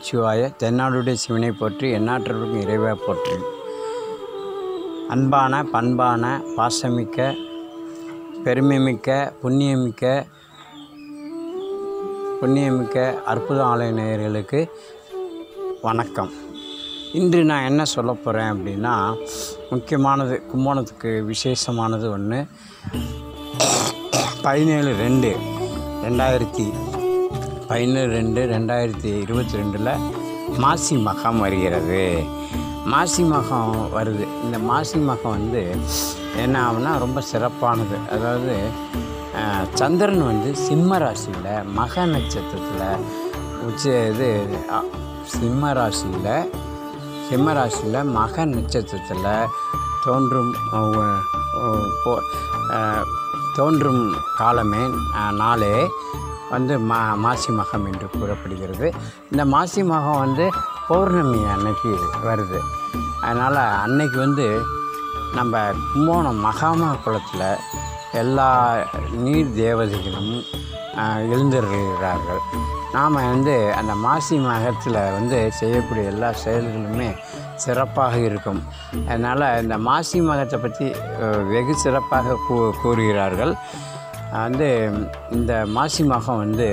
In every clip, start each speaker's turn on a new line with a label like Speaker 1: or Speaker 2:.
Speaker 1: நமச்சிவாய தென்னாடுடைய சிவனை போற்றி எண்ணாற்றவருக்கும் இறைவா போற்றி அன்பான பண்பான பாசமிக்க பெருமைமிக்க புண்ணியமிக்க புண்ணியமிக்க அற்புத ஆலய நேயர்களுக்கு வணக்கம் இன்று நான் என்ன சொல்ல போகிறேன் அப்படின்னா முக்கியமானது கும்போணத்துக்கு விசேஷமானது ஒன்று பதினேழு ரெண்டு ரெண்டாயிரத்தி பதினேழு ரெண்டு ரெண்டாயிரத்தி இருபத்தி ரெண்டில் மாசி மகம் வருகிறது மாசி மகம் வருது இந்த மாசி மகம் வந்து என்ன ஆகும்னா ரொம்ப சிறப்பானது அதாவது அஹ், சந்திரன் வந்து சிம்ம ராசியில் மக நட்சத்திரத்தில் உச்ச இது அ, சிம்ம ராசியில் சிம்ம ராசியில் மக நட்சத்திரத்தில் தோன்றும் அஹ், அஹ், போ- அஹ், தோன்றும் காலமே அஹ், நாளே வந்து மா மாசி மகம் என்று கூறப்படுகிறது இந்த மாசி மகம் வந்து பௌர்ணமி அன்னைக்கு வருது அதனால் அன்னைக்கு வந்து நம்ம கும்போணம் மகாம குளத்தில் எல்லா நீர் தேவதைகளும் ஆஹ், எழுந்தருள்கிறார்கள் நாம் வந்து அந்த மாசி மகத்தில் வந்து செய்யக்கூடிய எல்லா செயல்களுமே சிறப்பாக இருக்கும் அதனால் இந்த மாசி மகத்தை பற்றி அஹ், வெகு சிறப்பாக கூ கூறுகிறார்கள் வந்து இந்த மாசி மகம் வந்து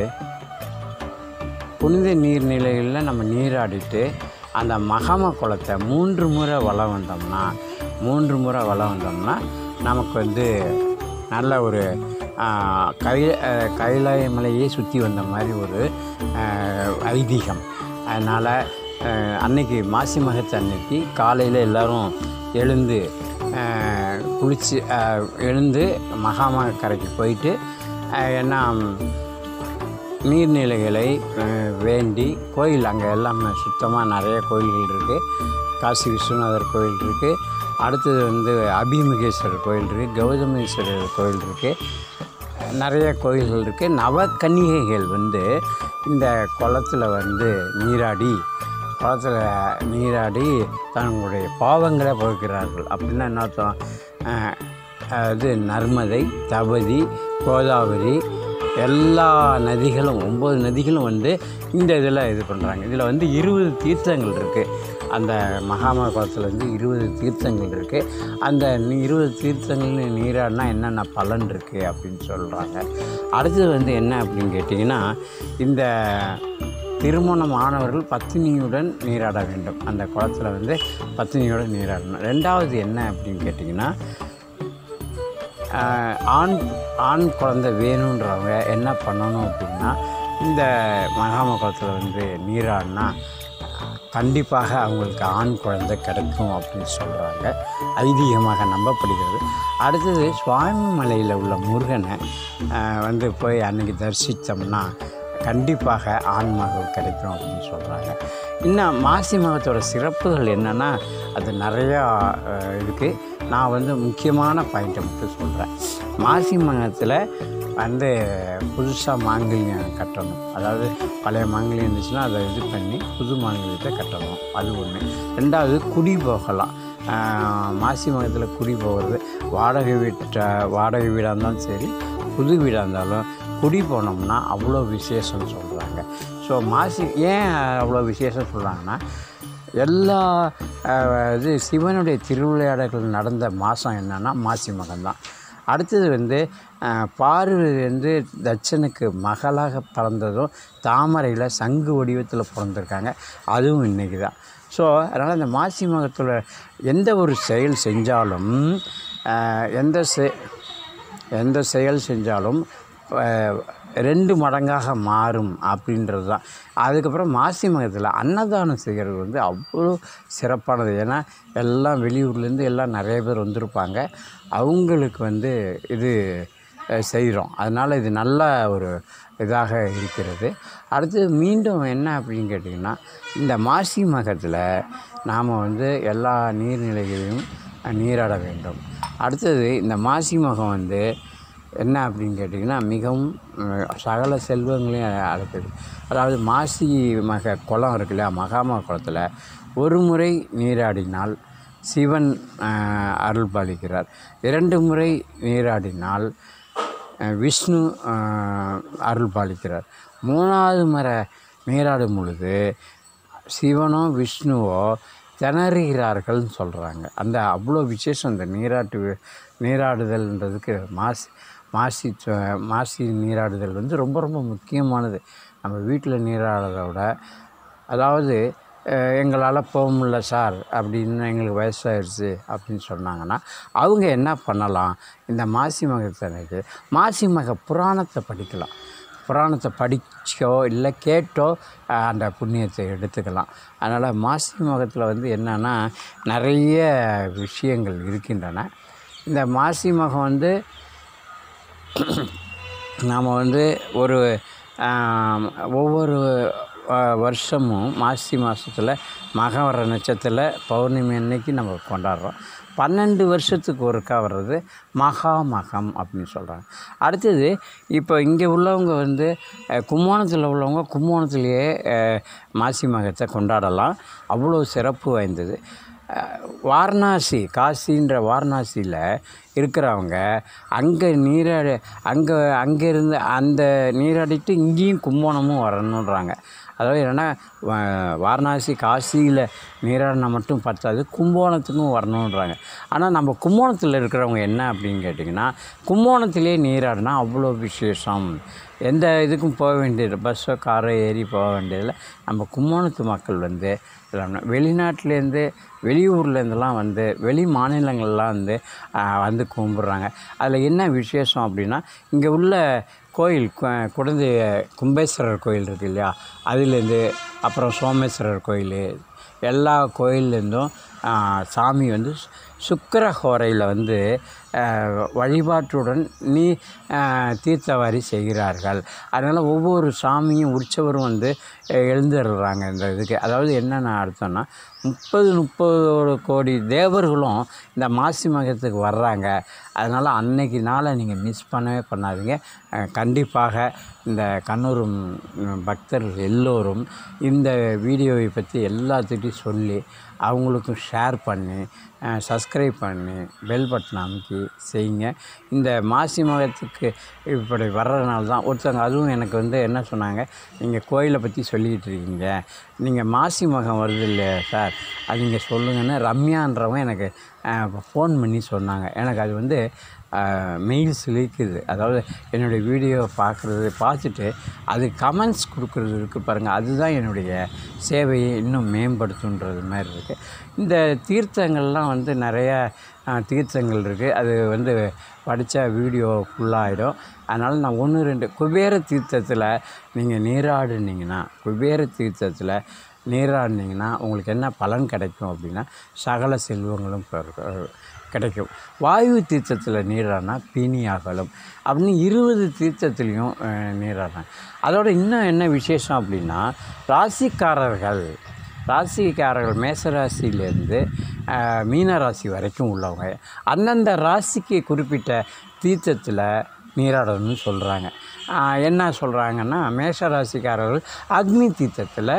Speaker 1: புனித நீர்நிலைகளில் நம்ம நீராடிட்டு அந்த மகம குளத்தை மூன்று முறை வளம் வந்தோம்னா மூன்று முறை வளம் வந்தோம்னா நமக்கு வந்து நல்ல ஒரு ஆஹ், கை ஆஹ், கைலாய மலையே சுற்றி வந்த மாதிரி ஒரு ஆஹ், ஐதீகம் அதனால் அன்னைக்கு மாசி மகத்து அன்னைக்கு காலையில் எல்லோரும் எழுந்து ஆஹ், குளிச்சு ஆஹ், எழுந்து மகாம கரைக்கு போயிட்டு ஆஹ், என்ன நீர்நிலைகளை அஹ், வேண்டி கோயில் அங்கே எல்லாமே சுத்தமாக நிறைய கோயில்கள் இருக்குது காசி விஸ்வநாதர் கோயில் இருக்குது அடுத்தது வந்து அபிமுகேஸ்வரர் கோயில் இருக்குது கௌதமேஸ்வரர் கோயில் இருக்குது நிறைய கோயில்கள் இருக்குது நவக்கன்னிகைகள் வந்து இந்த குளத்துல வந்து நீராடி குளத்துல நீராடி தங்களுடைய பாவங்களை போக்குகிறார்கள் அப்படின்னா என்ன அர்த்தம் அஹ், அது நர்மதை தபதி கோதாவரி எல்லா நதிகளும் ஒம்பது நதிகளும் வந்து இந்த இதில் இது பண்ணுறாங்க இதில் வந்து இருபது தீர்த்தங்கள் இருக்குது அந்த மகாம குளத்தில் வந்து இருபது தீர்த்தங்கள் இருக்குது அந்த நீ- இருபது தீர்த்தங்கள் நீராடினா என்னென்ன பலன் இருக்குது அப்படின்னு சொல்கிறாங்க அடுத்தது வந்து என்ன அப்படின்னு கேட்டிங்கன்னா இந்த திருமணம் ஆனவர்கள் பத்தினியுடன் நீராட வேண்டும் அந்த குளத்தில் வந்து பத்தினியுடன் நீராடணும் ரெண்டாவது என்ன அப்படின்னு கேட்டிங்கன்னா ஆஹ், ஆண் ஆண் குழந்தை வேணுன்றவங்க என்ன பண்ணணும் அப்படின்னா இந்த மகாம குளத்தில் வந்து நீராடினா கண்டிப்பாக அவங்களுக்கு ஆண் குழந்தை கிடைக்கும் அப்படின்னு சொல்கிறாங்க ஐதீகமாக நம்பப்படுகிறது அடுத்தது சுவாமி மலையில் உள்ள முருகனை ஆஹ், வந்து போய் அன்னைக்கு தரிசித்தோம்னா கண்டிப்பாக ஆண் மகள் கிடைக்கும் அப்படின்னு சொல்கிறாங்க இன்னும் மாசி மகத்தோட சிறப்புகள் என்னென்னா அது நிறையா இருக்குது நான் வந்து முக்கியமான பாயிண்ட்டை மட்டும் சொல்கிறேன் மாசி மகத்தில் வந்து புதுசாக மாங்கல்யம் கட்டணும் அதாவது பழைய மாங்கல்யம் இருந்துச்சுன்னா அதை இது பண்ணி புது மாங்கல்யத்தை கட்டணும் அது ஒன்று ரெண்டாவது குடி போகலாம் ஆஹ் மாசி மகத்தில் குடி போகிறது வாடகை வீட்டை வாடகை வீடாக இருந்தாலும் சரி புது வீடாக இருந்தாலும் குடி போனோம்னா அவ்வளோ விசேஷம் சொல்கிறாங்க ஸோ மாசி ஏன் அவ்வளோ விசேஷம் சொல்கிறாங்கன்னா எல்லா அஹ், இது சிவனுடைய திருவிளையாடல்கள் நடந்த மாதம் என்னன்னா மாசி மகம்தான் அடுத்தது வந்து அஹ், பார்வதி வந்து தட்சனுக்கு மகளாக பிறந்ததும் தாமரையில் சங்கு வடிவத்தில் பிறந்திருக்காங்க அதுவும் இன்றைக்கி தான் ஸோ அதனால் இந்த மாசி மகத்தில் எந்த ஒரு செயல் செஞ்சாலும் அஹ், எந்த செ எந்த செயல் செஞ்சாலும் அஹ், ரெண்டு மடங்காக மாறும் அப்படின்றது தான் அதுக்கப்புறம் மாசி மகத்தில் அன்னதானம் செய்கிறது வந்து அவ்வளோ சிறப்பானது ஏன்னா எல்லாம் வெளியூர்லேருந்து எல்லாம் நிறைய பேர் வந்திருப்பாங்க அவங்களுக்கு வந்து இது செய்கிறோம் அதனால் இது நல்ல ஒரு இதாக இருக்கிறது அடுத்து மீண்டும் என்ன அப்படின்னு கேட்டிங்கன்னா இந்த மாசி மகத்தில் நாம் வந்து எல்லா நீர்நிலைகளையும் நீராட வேண்டும் அடுத்தது இந்த மாசி மகம் வந்து என்ன அப்படின்னு கேட்டிங்கன்னா மிகவும் அஹ், சகல செல்வங்களையும் அழைக்குது அதாவது மாசி மக குளம் இருக்கு இல்லையா மகாம குளத்தில் ஒரு முறை நீராடினால் சிவன் அஹ், அருள் பாலிக்கிறார் இரண்டு முறை நீராடினால் அஹ், விஷ்ணு அஹ், அருள் பாலிக்கிறார் மூணாவது முறை நீராடும் பொழுது சிவனோ விஷ்ணுவோ திணறுகிறார்கள்னு சொல்கிறாங்க அந்த அவ்வளோ விசேஷம் இந்த நீராட்டு வி- நீராடுதல்ன்றதுக்கு மாசி மாசி ச- மாசி நீராடுதல் வந்து ரொம்ப ரொம்ப முக்கியமானது நம்ம வீட்டில் நீராடுறத விட அதாவது எங்களால் போக முடியல சார் அப்படின்னு எங்களுக்கு வயசாகிடுச்சு அப்படின்னு சொன்னாங்கன்னா அவங்க என்ன பண்ணலாம் இந்த மாசி மகத்தன்னைக்கு மாசி மக புராணத்தை படிக்கலாம் புராணத்தை படிச்சோ இல்லை கேட்டோ அஹ், அந்த புண்ணியத்தை எடுத்துக்கலாம் அதனால் மாசி மகத்தில் வந்து என்னென்னா நிறைய விஷயங்கள் இருக்கின்றன இந்த மாசி மகம் வந்து நாம் வந்து ஒரு ஆம், ஒவ்வொரு அஹ், வருஷமும் மாசி மாதத்தில் மகவர நட்சத்திரத்தில் பௌர்ணமி அன்னைக்கு நம்ம கொண்டாடுறோம் பன்னெண்டு வருஷத்துக்கு ஒருக்கா வர்றது மகா மகம் அப்படின்னு சொல்கிறாங்க அடுத்தது இப்போ இங்கே உள்ளவங்க வந்து அஹ், கும்போணத்தில் உள்ளவங்க கும்போணத்திலேயே அஹ், மாசி மகத்தை கொண்டாடலாம் அவ்வளோ சிறப்பு வாய்ந்தது அஹ், வாரணாசி காசின்ற வாரணாசியில் இருக்கிறவங்க அங்கே நீராடி அங்கே அங்கே இருந்து அந்த நீராடிட்டு இங்கேயும் கும்போணமும் வரணுன்றாங்க அதாவது என்னென்னா வா- வாரணாசி காசியில் நீராடினா மட்டும் பத்தாது கும்போணத்துக்கும் வரணுன்றாங்க ஆனால் நம்ம கும்போணத்தில் இருக்கிறவங்க என்ன அப்படின்னு கேட்டிங்கன்னா கும்போணத்திலே நீராடினா அவ்வளோ விசேஷம் எந்த இதுக்கும் போக வேண்டியது பஸ்ஸோ காரோ ஏறி போக வேண்டியதில்லை நம்ம கும்போணத்து மக்கள் வந்து எல்லாமே வெளிநாட்டிலேருந்து வெளியூர்லேருந்துலாம் வந்து வெளி மாநிலங்கள்லாம் வந்து ஆஹ், வந்து கும்பிட்றாங்க அதில் என்ன விசேஷம் அப்படின்னா இங்கே உள்ள கோயில் கு- குடந்தை கும்பேஸ்வரர் கோயில் இருக்கு இல்லையா அதுலேருந்து அப்புறம் சோமேஸ்வரர் கோயில் எல்லா கோயில்லேருந்தும் ஆஹ், சாமி வந்து சு- சுக்கிரஹோரையில் வந்து ஆஹ், வழிபாட்டுடன் நீ ஆஹ், தீர்த்தவாரி செய்கிறார்கள் அதனால் ஒவ்வொரு சாமியும் உற்சவரும் வந்து அஹ், எழுந்துடுறாங்க இந்த இதுக்கு அதாவது என்னென்ன அர்த்தம்னா முப்பது முப்பது கோடி தேவர்களும் இந்த மாசி மகத்துக்கு வர்றாங்க அதனால் அன்னைக்கு நாளை நீங்கள் மிஸ் பண்ணவே பண்ணாதீங்க அஹ், கண்டிப்பாக இந்த கண்ணூரும் ம், பக்தர்கள் எல்லோரும் இந்த வீடியோவை பற்றி எல்லாத்துக்கிட்டையும் சொல்லி அவங்களுக்கும் ஷேர் பண்ணி சப்ஸ்கிரைப் பண்ணி பெல் பட்டன் அமைக்கி செய்யுங்க இந்த மாசி மகத்துக்கு இப்படி வர்றதுனால தான் ஒருத்தவங்க அதுவும் எனக்கு வந்து என்ன சொன்னாங்க நீங்கள் கோயிலை பற்றி சொல்லிக்கிட்டு இருக்கீங்க நீங்கள் மாசி மகம் வருது இல்லையா சார் அது நீங்கள் சொல்லுங்கன்னு ரம்யான்றவங்க எனக்கு ஃபோன் பண்ணி சொன்னாங்க எனக்கு அது வந்து மெயில் சிலிக்குது அதாவது என்னுடைய வீடியோ பார்க்குறது பார்த்துட்டு அது கமெண்ட்ஸ் கொடுக்குறது இருக்குது பாருங்கள் அதுதான் என்னுடைய சேவையை இன்னும் மேம்படுத்துன்றது மாதிரி இருக்குது இந்த தீர்த்தங்கள்லாம் வந்து நிறைய அஹ், தீர்த்தங்கள் இருக்குது அது வந்து படித்தா வீடியோ ஃபுல்லாகிடும் அதனால் நான் ஒன்று ரெண்டு குபேர தீர்த்தத்தில் நீங்கள் நீராடுனீங்கன்னா குபேர தீர்த்தத்தில் நீராடினீங்கன்னா உங்களுக்கு என்ன பலன் கிடைக்கும் அப்படின்னா சகல செல்வங்களும் பெருகும். கிடைக்கும் வாயு தீர்த்தத்தில் நீராடினா பிணி அகலும் அப்படின்னு இருபது தீர்த்தத்துலேயும் நீராடினாங்க அதோட இன்னும் என்ன விசேஷம் அப்படின்னா ராசிக்காரர்கள் ராசிக்காரர்கள் மேசராசியிலேருந்து மீன ராசி வரைக்கும் உள்ளவங்க அந்தந்த ராசிக்கு குறிப்பிட்ட தீர்த்தத்தில் நீராடணும்னு சொல்கிறாங்க என்ன சொல்கிறாங்கன்னா மேஷ ராசிக்காரர்கள் அக்னி தீர்த்தத்தில்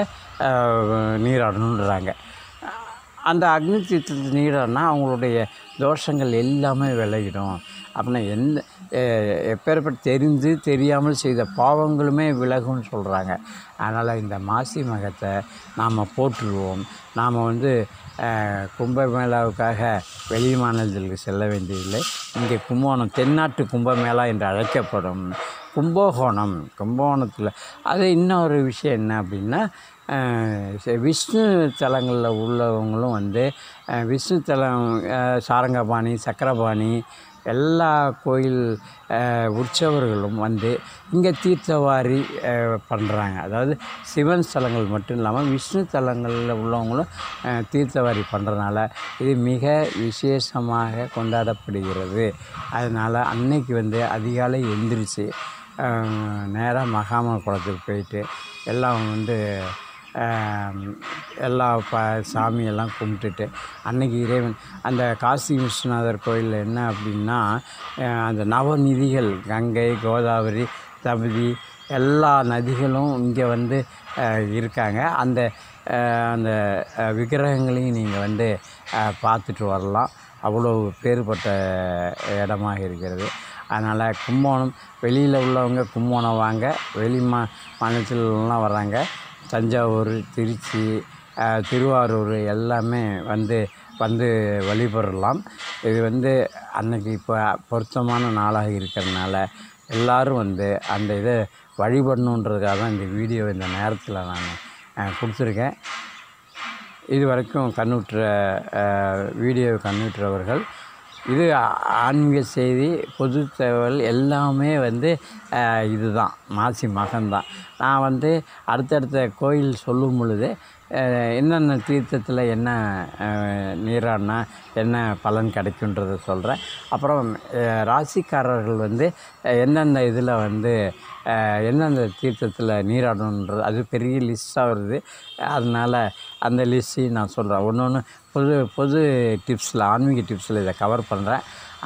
Speaker 1: நீராடணுன்றாங்க அந்த அக்னி தீர்த்தத்தில் நீராடினா அவங்களுடைய தோஷங்கள் எல்லாமே விலகிடும் அப்படின்னா எந்த எ- எப்பேற்பட்ட தெரிந்து தெரியாமல் செய்த பாவங்களுமே விலகும்னு சொல்கிறாங்க அதனால் இந்த மாசி மகத்தை நாம் போற்றுவோம் நாம் வந்து அஹ், கும்பமேளாவுக்காக வெளி மாநிலத்திற்கு செல்ல வேண்டியதில்லை இங்கே கும்பகோணம் தென்னாட்டு கும்பமேளா என்று அழைக்கப்படும் கும்பகோணம் கும்பகோணத்தில் அது இன்னொரு விஷயம் என்ன அப்படின்னா அஹ், ச- விஷ்ணு தலங்களில் உள்ளவங்களும் வந்து அஹ், விஷ்ணு தலம் அஹ், சாரங்கபாணி சக்கரபாணி எல்லா கோயில் அஹ், உற்சவர்களும் வந்து இங்கே தீர்த்தவாரி பண்ணுறாங்க அதாவது சிவன் ஸ்தலங்கள் மட்டும் இல்லாமல் விஷ்ணு தலங்களில் உள்ளவங்களும் அஹ், தீர்த்தவாரி பண்ணுறதுனால இது மிக விசேஷமாக கொண்டாடப்படுகிறது அதனால் அன்னைக்கு வந்து அதிகாலை எந்திரிச்சு நேராக மகாம குளத்துக்கு போயிட்டு எல்லாம் வந்து ஆம், எல்லா ப சாமியெல்லாம் கும்பிட்டுட்டு அன்னைக்கு இறைவன் அந்த காசி விஸ்வநாதர் கோயிலில் என்ன அப்படின்னா அஹ், அந்த நவநிதிகள் கங்கை கோதாவரி தபதி எல்லா நதிகளும் இங்கே வந்து அஹ், இருக்காங்க அந்த அஹ், அந்த அஹ், விக்கிரகங்களையும் நீங்கள் வந்து அஹ், பார்த்துட்டு வரலாம் அவ்வளோ பேறுபட்ட இடமாக இருக்கிறது அதனால் கும்போணம் வெளியில் உள்ளவங்க கும்போணம் வாங்க வெளி மா மாநிலத்திலலாம் வர்றாங்க தஞ்சாவூர் திருச்சி அஹ், திருவாரூர் எல்லாமே வந்து வந்து வழிபடலாம் இது வந்து அன்னைக்கு இப்போ பொருத்தமான நாளாக இருக்கிறதுனால எல்லாரும் வந்து அந்த இதை வழிபடணுன்றதுக்காக தான் இந்த வீடியோ இந்த நேரத்தில் நான் அஹ், கொடுத்துருக்கேன் இது வரைக்கும் கண்ணுற்ற அஹ், வீடியோ கண்ணுற்றவர்கள் இது ஆ- ஆன்மீக செய்தி பொது தகவல் எல்லாமே வந்து அஹ், இதுதான் மாசி மகன்தான் நான் வந்து அடுத்தடுத்த கோயில் சொல்லும் பொழுது அஹ், என்னென்ன தீர்த்தத்தில் என்ன அஹ், நீராடினா என்ன பலன் கிடைக்குன்றதை சொல்கிறேன் அப்புறம் அஹ், ராசிக்காரர்கள் வந்து அஹ், எந்தெந்த இதில் வந்து அஹ், எந்தெந்த தீர்த்தத்தில் நீராடணுன்றது அது பெரிய லிஸ்ட்டாக வருது அதனால் அந்த லிஸ்ட்டையும் நான் சொல்கிறேன் ஒன்று ஒன்று பொது பொது டிப்ஸில் ஆன்மீக டிப்ஸில் இதை கவர் பண்ணுறேன்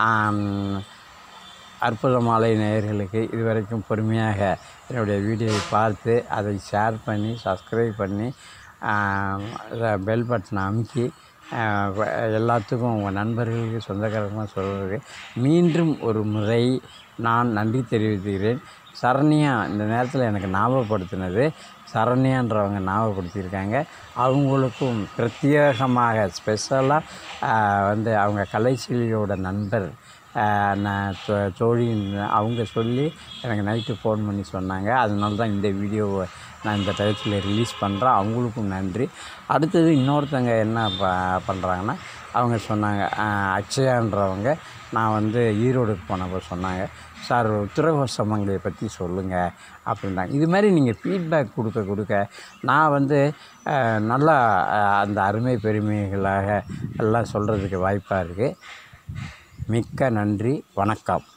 Speaker 1: அற்புதமாலை நேயர்களுக்கு இதுவரைக்கும் பொறுமையாக என்னுடைய வீடியோவை பார்த்து அதை ஷேர் பண்ணி சப்ஸ்கிரைப் பண்ணி பெல் பட்டனை அமுக்கி ஆஹ் வ- எல்லாத்துக்கும் உங்கள் நண்பர்களுக்கு சொந்தக்காரமாக சொல்கிறது மீண்டும் ஒரு முறை நான் நன்றி தெரிவித்துக்கிறேன் சரண்யா இந்த நேரத்தில் எனக்கு ஞாபகப்படுத்தினது சரண்யான்றவங்க ஞாபகப்படுத்தியிருக்காங்க அவங்களுக்கும் பிரத்யேகமாக ஸ்பெஷலாக வந்து அவங்க கலைச்செல்வியோட நண்பர் ஆஹ் நான் தோ- தோழின்னு அவங்க சொல்லி எனக்கு நைட்டு ஃபோன் பண்ணி சொன்னாங்க அதனால தான் இந்த வீடியோவை நான் இந்த டயத்தில் ரிலீஸ் பண்ணுறேன் அவங்களுக்கும் நன்றி அடுத்தது இன்னொருத்தங்க என்ன ப பண்ணுறாங்கன்னா அவங்க சொன்னாங்க ஆஹ் அக்ஷயான்றவங்க நான் வந்து ஈரோடுக்கு போனப்போ சொன்னாங்க சார் உத்தரகோசமங்கலியை பற்றி சொல்லுங்கள் அப்படின்னாங்க இது மாதிரி நீங்கள் ஃபீட்பேக் கொடுக்க கொடுக்க நான் வந்து ஆஹ் நல்லா ஆஹ் அந்த அருமை பெருமைகளாக எல்லாம் சொல்கிறதுக்கு வாய்ப்பாக இருக்குது மிக்க நன்றி வணக்கம்